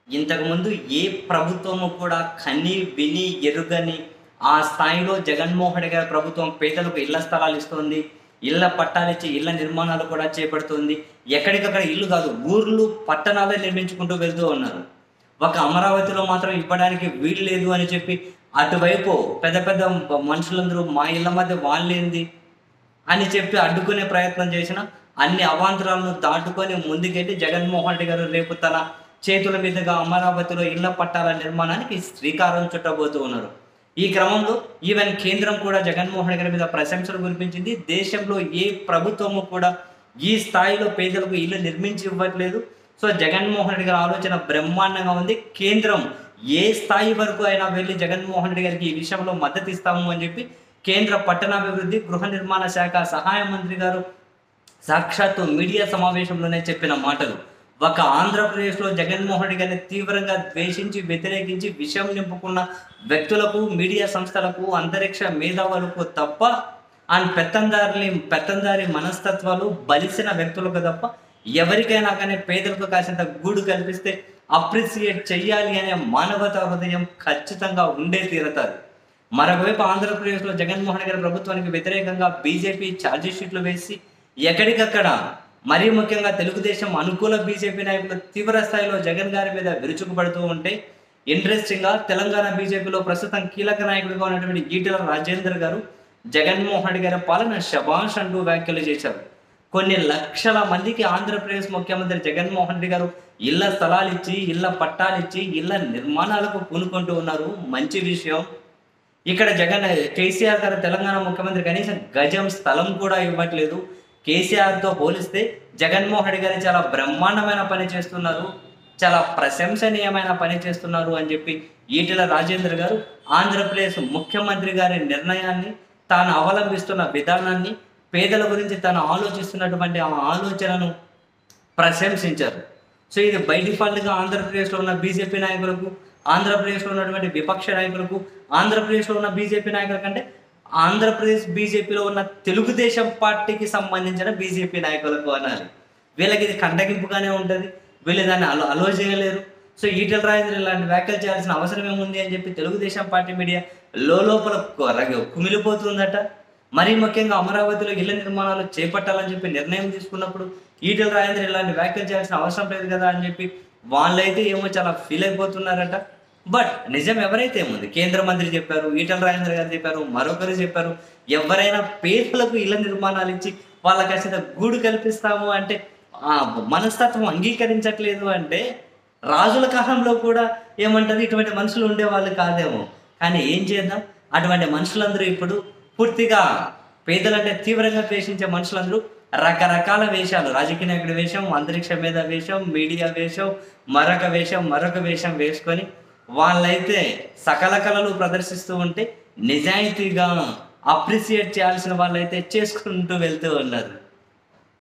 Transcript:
ఇంతకుముందు ఏ ప్రభుత్వము కూడా కని విని ఎరుగని ఆ స్థాయిలో జగన్మోహన్ రెడ్డి గారి ప్రభుత్వం పేదలకు ఇళ్ల స్థలాలు ఇస్తుంది ఇళ్ల పట్టాలిచ్చి ఇళ్ల నిర్మాణాలు కూడా చేపడుతుంది ఎక్కడికక్కడ ఇల్లు కాదు ఊర్లు పట్టణాలే నిర్మించుకుంటూ వెళ్తూ ఉన్నారు ఒక అమరావతిలో మాత్రం ఇవ్వడానికి వీలు లేదు అని చెప్పి అటువైపు పెద్ద పెద్ద మనుషులందరూ మా ఇళ్ళ మధ్య వాళ్ళేంది అని చెప్పి అడ్డుకునే ప్రయత్నం చేసిన అన్ని అవాంతరాలను దాటుకొని ముందుకెళ్ళి జగన్మోహన్ రెడ్డి గారు రేపు తన చేతుల మీదుగా అమరావతిలో ఇళ్ల పట్టాల నిర్మాణానికి శ్రీకారం చుట్టబోతూ ఉన్నారు ఈ క్రమంలో ఈవెన్ కేంద్రం కూడా జగన్మోహన్ రెడ్డి గారి మీద ప్రశంసలు కురిపించింది దేశంలో ఏ ప్రభుత్వము కూడా ఈ స్థాయిలో పేదలకు ఇల్లు నిర్మించి ఇవ్వట్లేదు సో జగన్మోహన్ రెడ్డి గారి ఆలోచన బ్రహ్మాండంగా ఉంది కేంద్రం ఏ స్థాయి వరకు అయినా వెళ్ళి జగన్మోహన్ రెడ్డి గారికి ఈ విషయంలో మద్దతు ఇస్తాము అని చెప్పి కేంద్ర పట్టణాభివృద్ధి గృహ నిర్మాణ శాఖ సహాయ మంత్రి గారు సాక్షాత్తు మీడియా సమావేశంలోనే చెప్పిన మాటలు ఒక ఆంధ్రప్రదేశ్లో జగన్మోహన్ రెడ్డి గారిని తీవ్రంగా ద్వేషించి వ్యతిరేకించి విషయం నింపుకున్న వ్యక్తులకు మీడియా సంస్థలకు అంతరిక్ష మేధావులకు తప్ప అండ్ పెత్తందారుని పెత్తందారి మనస్తత్వాలు బలిసిన వ్యక్తులకు తప్ప ఎవరికైనా కానీ పేదలకు కాసింత గూడు కల్పిస్తే అప్రిసియేట్ చెయ్యాలి అనే మానవతా హృదయం ఖచ్చితంగా ఉండే తీరతారు మరొకవైపు ఆంధ్రప్రదేశ్లో జగన్మోహన్ రెడ్డి గారి ప్రభుత్వానికి వ్యతిరేకంగా బీజేపీ ఛార్జీ షీట్లు వేసి ఎక్కడికక్కడ మరీ ముఖ్యంగా తెలుగుదేశం అనుకూల బీజేపీ నాయకులు తీవ్ర స్థాయిలో జగన్ గారి మీద విరుచుకుపడుతూ ఉంటే ఇంట్రెస్టింగ్ గా తెలంగాణ బీజేపీలో ప్రస్తుతం కీలక నాయకుడిగా ఉన్నటువంటి ఈటెల రాజేందర్ గారు జగన్మోహన్ రెడ్డి గారి పాలన శబాష్ అంటూ వ్యాఖ్యలు చేశారు కొన్ని లక్షల మందికి ఆంధ్రప్రదేశ్ ముఖ్యమంత్రి జగన్మోహన్ రెడ్డి గారు ఇళ్ల స్థలాలు ఇచ్చి ఇళ్ల పట్టాలు ఇచ్చి ఇళ్ల నిర్మాణాలకు పూనుకుంటూ ఉన్నారు మంచి విషయం ఇక్కడ జగన్ కేసీఆర్ గారు తెలంగాణ ముఖ్యమంత్రి కనీసం గజం స్థలం కూడా ఇవ్వట్లేదు కేసీఆర్తో పోలిస్తే జగన్మోహన్ రెడ్డి గారు చాలా బ్రహ్మాండమైన పని చేస్తున్నారు చాలా ప్రశంసనీయమైన పని చేస్తున్నారు అని చెప్పి ఈటెల రాజేందర్ గారు ఆంధ్రప్రదేశ్ ముఖ్యమంత్రి గారి నిర్ణయాన్ని తాను అవలంబిస్తున్న విధానాన్ని పేదల గురించి తాను ఆలోచిస్తున్నటువంటి ఆ ఆలోచనను ప్రశంసించారు సో ఇది బై డిఫాల్ట్గా ఆంధ్రప్రదేశ్లో ఉన్న బీజేపీ నాయకులకు ఆంధ్రప్రదేశ్లో ఉన్నటువంటి విపక్ష నాయకులకు ఆంధ్రప్రదేశ్లో ఉన్న బీజేపీ నాయకుల కంటే ఆంధ్రప్రదేశ్ బీజేపీలో ఉన్న తెలుగుదేశం పార్టీకి సంబంధించిన బీజేపీ నాయకులకు అనాలి వీళ్ళకి ఇది కంటగింపుగానే ఉంటుంది వీళ్ళు దాన్ని అలో అలో చేయలేరు సో ఈటెల రాజేంద్ర ఇలాంటి వ్యాఖ్యలు చేయాల్సిన అవసరం ఏముంది అని చెప్పి తెలుగుదేశం పార్టీ మీడియా లోపల కుమిలిపోతుందట మరీ ముఖ్యంగా అమరావతిలో ఇళ్ల నిర్మాణాలు చేపట్టాలని చెప్పి నిర్ణయం తీసుకున్నప్పుడు ఈటెల రాజేంద్ర ఇలాంటి వ్యాఖ్యలు చేయాల్సిన అవసరం లేదు కదా అని చెప్పి వాళ్ళైతే ఏమో చాలా ఫీల్ అయిపోతున్నారట బట్ నిజం ఎవరైతే ఏముంది కేంద్ర మంత్రి చెప్పారు ఈటల రాజేంద్ర గారు చెప్పారు మరొకరు చెప్పారు ఎవరైనా పేదలకు ఇళ్ల నిర్మాణాలు ఇచ్చి వాళ్ళకి అసలు గూడు కల్పిస్తాము అంటే ఆ మనస్తత్వం అంగీకరించట్లేదు అంటే రాజుల కాలంలో కూడా ఏమంటారు ఇటువంటి మనుషులు ఉండేవాళ్ళు కాదేమో కానీ ఏం చేద్దాం అటువంటి మనుషులందరూ ఇప్పుడు పూర్తిగా పేదలంటే తీవ్రంగా ద్వేషించే మనుషులందరూ రకరకాల వేషాలు రాజకీయ నాయకుడి వేషం అంతరిక్ష మీద వేషం మీడియా వేషం మరొక వేషం మరొక వేషం వేసుకొని వాళ్ళైతే సకల కళలు ప్రదర్శిస్తూ ఉంటే నిజాయితీగా అప్రిసియేట్ చేయాల్సిన వాళ్ళైతే చేసుకుంటూ వెళ్తూ ఉన్నారు